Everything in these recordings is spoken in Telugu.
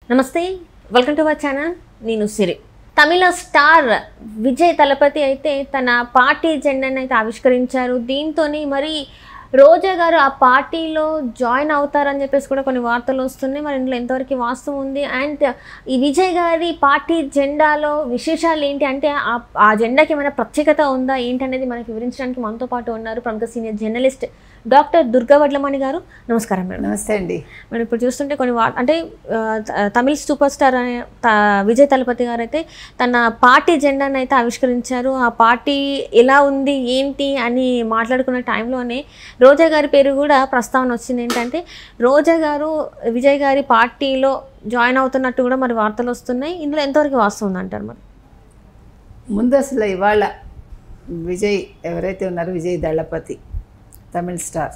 నమస్తే వెల్కమ్ టు అవర్ ఛానల్ నేను సిరి తమిళ స్టార్ విజయ్ తలపతి అయితే తన పార్టీ జెండాను అయితే ఆవిష్కరించారు దీంతో మరి రోజా గారు ఆ పార్టీలో జాయిన్ అవుతారని చెప్పేసి కూడా కొన్ని వార్తలు వస్తున్నాయి మరి ఇందులో ఎంతవరకు వాస్తవం ఉంది అండ్ ఈ విజయ్ గారి పార్టీ జెండాలో విశేషాలు ఏంటి అంటే ఆ ఆ జెండాకి ఏమైనా ప్రత్యేకత ఉందా ఏంటి అనేది మనకి వివరించడానికి మనతో పాటు ఉన్నారు ప్రముఖ senior journalist doctor Durga Vadlamani garu నమస్కారం మేడం నమస్తే అండి మనం ఇప్పుడు చూస్తుంటే కొన్ని వా అంటే ఆ, త- తమిళ్ సూపర్ స్టార్ అనే త- విజయ్ తలపతి గారు అయితే తన పార్టీ జెండాను అయితే ఆవిష్కరించారు ఆ పార్టీ ఎలా ఉంది ఏంటి అని మాట్లాడుకున్న టైంలోనే రోజా గారి పేరు కూడా ప్రస్తావన వచ్చింది ఏంటంటే రోజా గారు విజయ్ గారి పార్టీలో జాయిన్ అవుతున్నట్టు కూడా మరి వార్తలు వస్తున్నాయి ఇందులో ఎంతవరకు వాస్తవం అంటారు మరి ముందు అసలు ఇవాళ విజయ్ ఎవరైతే ఉన్నారో విజయ్ దళపతి తమిళ్ స్టార్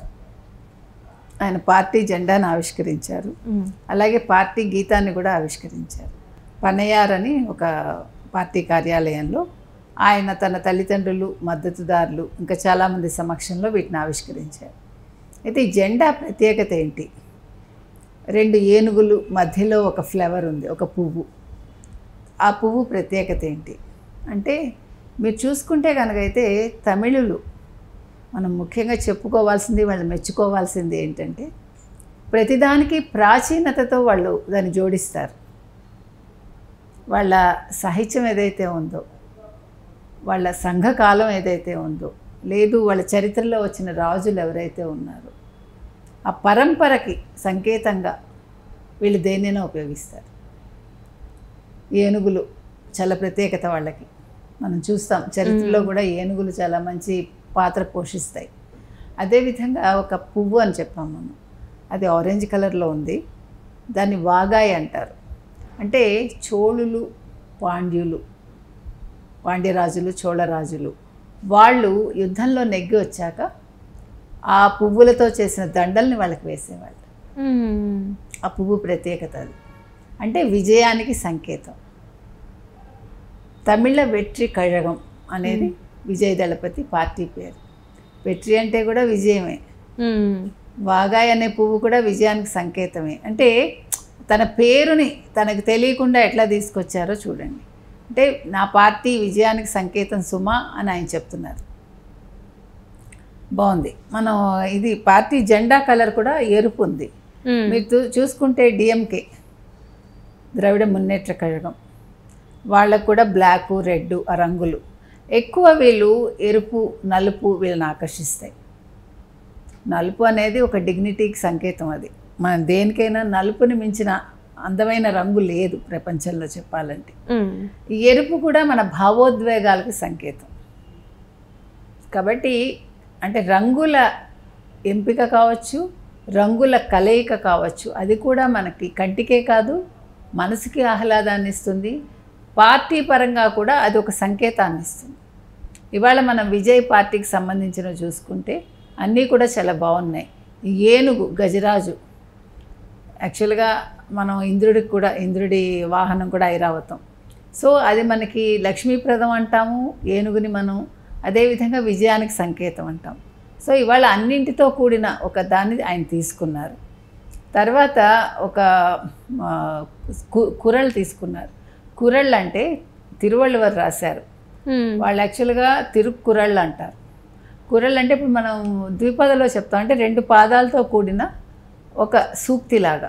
ఆయన పార్టీ జెండాను ఆవిష్కరించారు అలాగే పార్టీ గీతాన్ని కూడా ఆవిష్కరించారు పనయార్ అని ఒక పార్టీ కార్యాలయంలో ఆయన తన తల్లిదండ్రులు మద్దతుదారులు ఇంకా చాలామంది సమక్షంలో వీటిని ఆవిష్కరించారు అయితే ఈ జెండా ప్రత్యేకత ఏంటి రెండు ఏనుగులు మధ్యలో ఒక ఫ్లవర్ ఉంది ఒక పువ్వు ఆ పువ్వు ప్రత్యేకత ఏంటి అంటే మీరు చూసుకుంటే కనుకైతే తమిళులు మనం ముఖ్యంగా చెప్పుకోవాల్సింది వాళ్ళు మెచ్చుకోవాల్సింది ఏంటంటే ప్రతిదానికి ప్రాచీనతతో వాళ్ళు దాన్ని జోడిస్తారు వాళ్ళ సాహిత్యం ఏదైతే ఉందో వాళ్ళ సంఘకాలం ఏదైతే ఉందో లేదు వాళ్ళ చరిత్రలో వచ్చిన రాజులు ఎవరైతే ఉన్నారో ఆ పరంపరకి సంకేతంగా వీళ్ళు దేన్నైనా ఉపయోగిస్తారు ఏనుగులు చాలా ప్రత్యేకత వాళ్ళకి మనం చూస్తాం చరిత్రలో కూడా ఏనుగులు చాలా మంచి పాత్ర పోషిస్తాయి అదేవిధంగా ఒక పువ్వు అని చెప్పాం మనం అది ఆరెంజ్ కలర్లో ఉంది దాన్ని వాగాయి అంటారు అంటే చోళులు పాండ్యులు పాండ్యరాజులు చోళరాజులు వాళ్ళు యుద్ధంలో నెగ్గి వచ్చాక ఆ పువ్వులతో చేసిన దండల్ని వాళ్ళకి వేసేవాళ్ళు ఆ పువ్వు ప్రత్యేకత అది అంటే విజయానికి సంకేతం తమిళ వెట్రి కழகம் అనేది విజయ దళపతి పార్టీ పేరు వెట్రి అంటే కూడా విజయమే వాగాయ్ అనే పువ్వు కూడా విజయానికి సంకేతమే అంటే తన పేరుని తనకు తెలియకుండా ఎట్లా తీసుకొచ్చారో చూడండి అంటే నా పార్టీ విజయానికి సంకేతం సుమా అని ఆయన చెప్తున్నారు బాగుంది మనం ఇది పార్టీ జెండా కలర్ కూడా ఎరుపు ఉంది మీరు చూ- చూసుకుంటే డిఎంకే ద్రవిడ మున్నేట్ర కழகம் వాళ్ళకు కూడా బ్లాక్ రెడ్ ఆ రంగులు ఎక్కువ వీళ్ళు ఎరుపు నలుపు వీళ్ళని ఆకర్షిస్తాయి నలుపు అనేది ఒక డిగ్నిటీకి సంకేతం అది మనం దేనికైనా నలుపుని మించిన అందమైన రంగు లేదు ప్రపంచంలో చెప్పాలంటే ఈ ఎరుపు కూడా మన భావోద్వేగాలకు సంకేతం కాబట్టి అంటే రంగుల ఎంపిక కావచ్చు రంగుల కలయిక కావచ్చు అది కూడా మనకి కంటికే కాదు మనసుకి ఆహ్లాదాన్ని ఇస్తుంది పార్టీ పరంగా కూడా అది ఒక సంకేతాన్ని ఇస్తుంది ఇవాళ మనం విజయ్ పార్టీకి సంబంధించిన చూసుకుంటే అన్నీ కూడా చాలా బాగున్నాయి ఈ ఏనుగు గజరాజు యాక్చువల్గా మనం ఇంద్రుడికి కూడా ఇంద్రుడి వాహనం కూడా ఐరావతం సో అది మనకి లక్ష్మీప్రదం అంటాము ఏనుగుని మనం అదేవిధంగా విజయానికి సంకేతం అంటాం సో ఇవాళ అన్నింటితో కూడిన ఒక దాన్ని ఆయన తీసుకున్నారు తర్వాత ఒక ఆ, కు- కురల్ తీసుకున్నారు కురళ్ళు అంటే తిరువళ్ళువారు రాశారు వాళ్ళు యాక్చువల్గా తిరుక్కురళ్ళు అంటారు కురళ్ళు అంటే ఇప్పుడు మనం ద్విపదలో చెప్తాం అంటే రెండు పాదాలతో కూడిన ఒక సూక్తిలాగా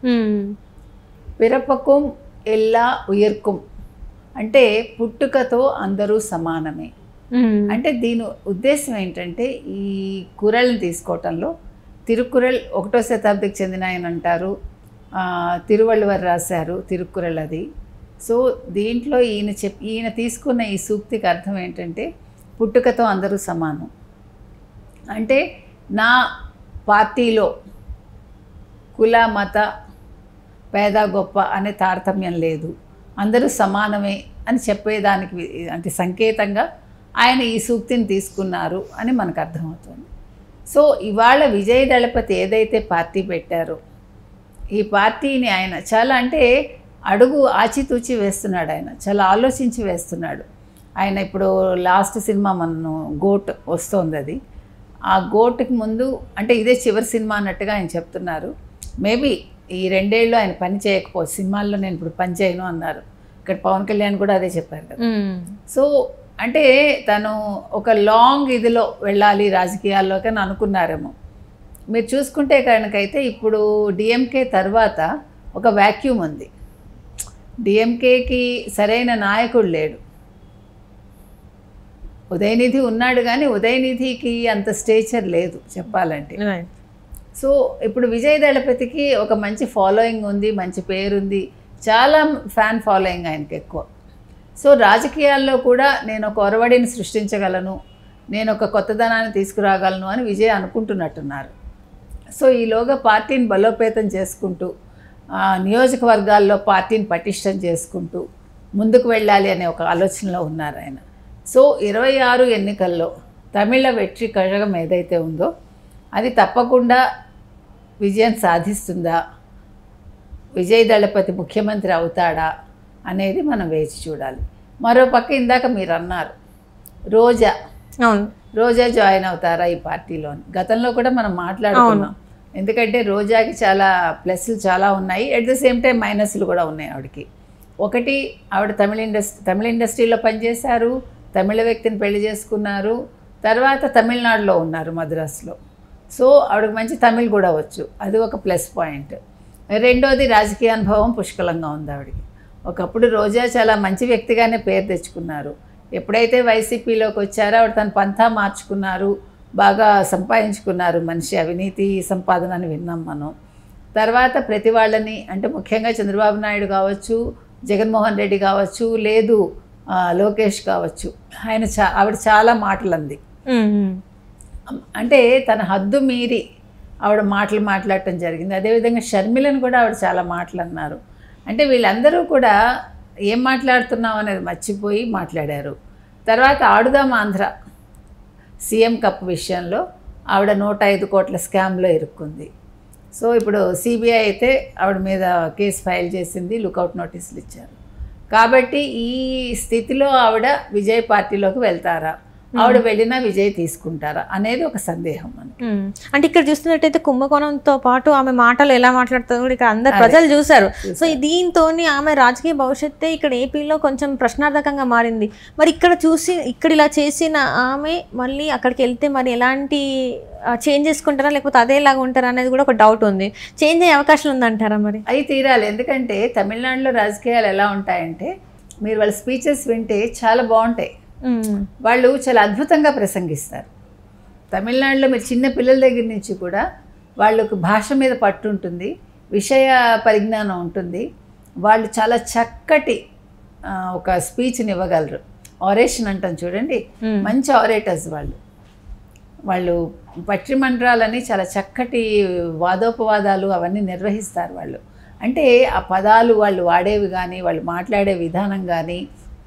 పిరపకం ఎల్లా ఉయర్కుం అంటే పుట్టుకతో అందరూ సమానమే అంటే దీని ఉద్దేశం ఏంటంటే ఈ కురల్ని తీసుకోవటంలో తిరుకురల్ ఒకటో శతాబ్దికి చెందిన ఆయన అంటారు ఆ, తిరువళ్ళువారు రాశారు తిరుక్కురల్ అది సో దీంట్లో ఈయన చెప్ ఈయన తీసుకున్న ఈ సూక్తికి అర్థం ఏంటంటే పుట్టుకతో అందరూ సమానం అంటే నా పార్టీలో కుల మత పేద గొప్ప అనే తారతమ్యం లేదు అందరూ సమానమే అని చెప్పేదానికి వి- అంటే సంకేతంగా ఆయన ఈ సూక్తిని తీసుకున్నారు అని మనకు అర్థమవుతుంది సో ఇవాళ విజయ్ దళపతి ఏదైతే పార్టీ పెట్టారో ఈ పార్టీని ఆయన చాలా అంటే అడుగు ఆచితూచి వేస్తున్నాడు ఆయన చాలా ఆలోచించి వేస్తున్నాడు ఆయన ఇప్పుడు లాస్ట్ సినిమా మన గోట్ వస్తోంది అది ఆ గోట్కి ముందు అంటే ఇదే చివరి సినిమా అన్నట్టుగా ఆయన చెప్తున్నారు మేబీ ఈ రెండేళ్ళు ఆయన పని చేయకపో సినిమాల్లో నేను ఇప్పుడు పని చేయను అన్నారు ఇక్కడ పవన్ కళ్యాణ్ కూడా అదే చెప్పారు కదా మ్మ్. సో అంటే తను ఒక లాంగ్ ఇదిలో వెళ్ళాలి రాజకీయాల్లోకి అని అనుకున్నారేమో మీరు చూసుకుంటే కనుకైతే ఇప్పుడు డిఎంకే తర్వాత ఒక వ్యాక్యూమ్ ఉంది డిఎంకేకి సరైన నాయకుడు లేడు ఉదయనిధి ఉన్నాడు కానీ ఉదయనిధికి అంత స్టేచర్ లేదు చెప్పాలంటే Right. సో ఇప్పుడు విజయ్ దళపతికి ఒక మంచి ఫాలోయింగ్ ఉంది మంచి పేరుంది చాలా ఫ్యాన్ ఫాలోయింగ్ ఆయనకి ఎక్కువ సో రాజకీయాల్లో కూడా నేను ఒక ఒరవడిని సృష్టించగలను నేను ఒక కొత్తదనాన్ని తీసుకురాగలను అని విజయ్ అనుకుంటున్నట్టున్నారు సో ఈలోగా పార్టీని బలోపేతం చేసుకుంటూ ఆ, నియోజకవర్గాల్లో పార్టీని పటిష్టం చేసుకుంటూ ముందుకు వెళ్ళాలి అనే ఒక ఆలోచనలో ఉన్నారు ఆయన సో ఇరవై ఆరు ఎన్నికల్లో తమిళ వెట్రి కழகம் ఏదైతే ఉందో అది తప్పకుండా విజయం సాధిస్తుందా విజయ్ దళపతి ముఖ్యమంత్రి అవుతాడా అనేది మనం వేచి చూడాలి మరో పక్క ఇందాక మీరు అన్నారు రోజా అవును రోజా జాయిన్ అవుతారా ఈ పార్టీలో గతంలో కూడా మనం మాట్లాడుకున్నాం ఎందుకంటే రోజాకి చాలా ప్లస్లు చాలా ఉన్నాయి అట్ ద సేమ్ టైం మైనస్లు కూడా ఉన్నాయి ఆవిడకి ఒకటి ఆవిడ తమిళ ఇండస్ట్రీ తమిళ ఇండస్ట్రీలో పనిచేశారు తమిళ వ్యక్తిని పెళ్లి చేసుకున్నారు తర్వాత తమిళనాడులో ఉన్నారు మద్రాసులో సో ఆవిడకి మంచి తమిళ్ కూడా వచ్చు అది ఒక ప్లస్ పాయింట్ రెండోది రాజకీయ అనుభవం పుష్కలంగా ఉంది ఆవిడకి ఒకప్పుడు రోజా చాలా మంచి వ్యక్తిగానే పేరు తెచ్చుకున్నారు ఎప్పుడైతే వైసీపీలోకి వచ్చారో ఆవిడ తన పంథా మార్చుకున్నారు బాగా సంపాదించుకున్నారు మనిషి అవినీతి సంపాదన అని విన్నాం మనం తర్వాత ప్రతి వాళ్ళని అంటే ముఖ్యంగా చంద్రబాబు నాయుడు కావచ్చు జగన్మోహన్ రెడ్డి కావచ్చు లేదు ఆ, లోకేష్ కావచ్చు ఆయన చా ఆవిడ చాలా మాటలు అంది మ్మ్. అంటే తన హద్దు మీరి ఆవిడ మాటలు మాట్లాడటం జరిగింది అదేవిధంగా షర్మిలను కూడా ఆవిడ చాలా మాటలు అన్నారు అంటే వీళ్ళందరూ కూడా ఏం మాట్లాడుతున్నాం అనేది మర్చిపోయి మాట్లాడారు తర్వాత ఆడుదాం ఆంధ్ర సీఎం కప్ విషయంలో ఆవిడ నూట ఐదు కోట్ల స్కామ్లో ఇరుక్కుంది సో ఇప్పుడు సిబిఐ అయితే ఆవిడ మీద కేసు ఫైల్ చేసింది లుకౌట్ నోటీసులు ఇచ్చారు కాబట్టి ఈ స్థితిలో ఆవిడ విజయ్ పార్టీలోకి వెళ్తారా ఆవిడ వెళ్ళినా విజయ్ తీసుకుంటారా అనేది ఒక సందేహం మనకి మ్మ్. అంటే ఇక్కడ చూస్తున్నట్టయితే కుంభకోణంతో పాటు ఆమె మాటలు ఎలా మాట్లాడుతుందో కూడా ఇక్కడ అందరు ప్రజలు చూశారు సో దీంతో ఆమె రాజకీయ భవిష్యత్తే ఇక్కడ ఏపీలో కొంచెం ప్రశ్నార్థకంగా మారింది మరి ఇక్కడ చూసి ఇక్కడ ఇలా చేసిన ఆమె మళ్ళీ అక్కడికి వెళ్తే మరి ఎలాంటి చేంజ్ చేసుకుంటారా లేకపోతే అదేలాగా ఉంటారా అనేది కూడా ఒక డౌట్ ఉంది చేంజ్ అయ్యే అవకాశం ఉందంటారా మరి అవి తీరాలి ఎందుకంటే తమిళనాడులో రాజకీయాలు ఎలా ఉంటాయంటే మీరు వాళ్ళ స్పీచెస్ వింటే చాలా బాగుంటాయి మ్మ్. వాళ్ళు చాలా అద్భుతంగా ప్రసంగిస్తారు తమిళనాడులో మీరు చిన్న పిల్లల దగ్గర నుంచి కూడా వాళ్ళకు భాష మీద పట్టు ఉంటుంది విషయ పరిజ్ఞానం ఉంటుంది వాళ్ళు చాలా చక్కటి ఆ, ఒక స్పీచ్ని ఇవ్వగలరు ఆరేషన్ అంటాం చూడండి మ్మ్. మంచి ఆరేటర్స్ వాళ్ళు వాళ్ళు పట్టిమండ్రాలని చాలా చక్కటి వాదోపవాదాలు అవన్నీ నిర్వహిస్తారు వాళ్ళు అంటే ఆ పదాలు వాళ్ళు వాడేవి కానీ వాళ్ళు మాట్లాడే విధానం కానీ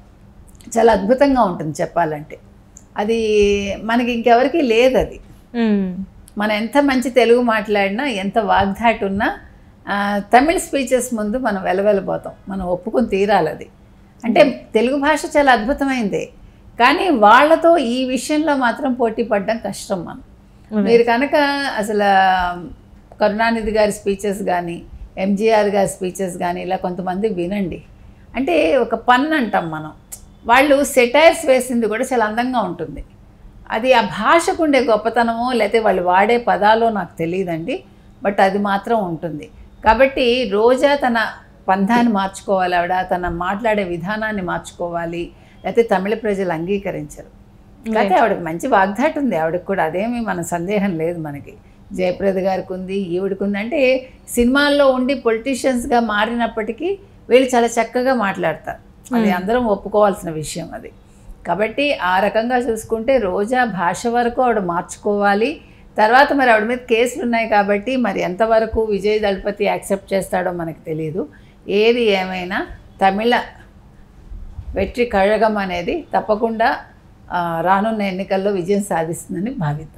చాలా అద్భుతంగా ఉంటుంది చెప్పాలంటే అది మనకి ఇంకెవరికి లేదు అది మ్మ్. మనం ఎంత మంచి తెలుగు మాట్లాడినా ఎంత వాగ్దాటి ఉన్నా ఆ, తమిళ స్పీచెస్ ముందు మనం వెలవెలబోతాం మనం ఒప్పుకొని తీరాలి అది అంటే తెలుగు భాష చాలా అద్భుతమైంది కానీ వాళ్ళతో ఈ విషయంలో మాత్రం పోటీ పడడం కష్టం మనం మీరు కనుక అసలు కరుణానిధి గారి స్పీచెస్ కానీ ఎంజీఆర్ గారి స్పీచెస్ కానీ ఇలా కొంతమంది వినండి అంటే ఒక పన్ అంటాం మనం వాళ్ళు సెటైర్స్ వేసింది కూడా చాలా అందంగా ఉంటుంది అది ఆ భాషకు ఉండే గొప్పతనమో లేకపోతే వాళ్ళు వాడే పదాలో నాకు తెలియదండి బట్ అది మాత్రం ఉంటుంది కాబట్టి రోజా తన పంధాన్ని మార్చుకోవాలి ఆవిడ తన మాట్లాడే విధానాన్ని మార్చుకోవాలి లేకపోతే తమిళ ప్రజలు అంగీకరించరు కాకపోతే ఆవిడకి మంచి వాగ్దాటి ఉంది ఆవిడకి కూడా అదేమి మన సందేహం లేదు మనకి జయప్రద గారికి ఉంది ఈవిడికి ఉంది అంటే సినిమాల్లో ఉండి పొలిటీషియన్స్గా మారినప్పటికీ వీళ్ళు చాలా చక్కగా మాట్లాడతారు అది అందరం ఒప్పుకోవాల్సిన విషయం అది కాబట్టి ఆ రకంగా చూసుకుంటే రోజా భాష వరకు ఆవిడ మార్చుకోవాలి తర్వాత మరి ఆవిడ మీద కేసులు ఉన్నాయి కాబట్టి మరి ఎంతవరకు విజయ్ దళపతి యాక్సెప్ట్ చేస్తాడో మనకు తెలియదు ఏది ఏమైనా తమిళ వెట్రి కழகம் అనేది తప్పకుండా ఆ, రానున్న ఎన్నికల్లో విజయం సాధిస్తుందని భావిద్దాం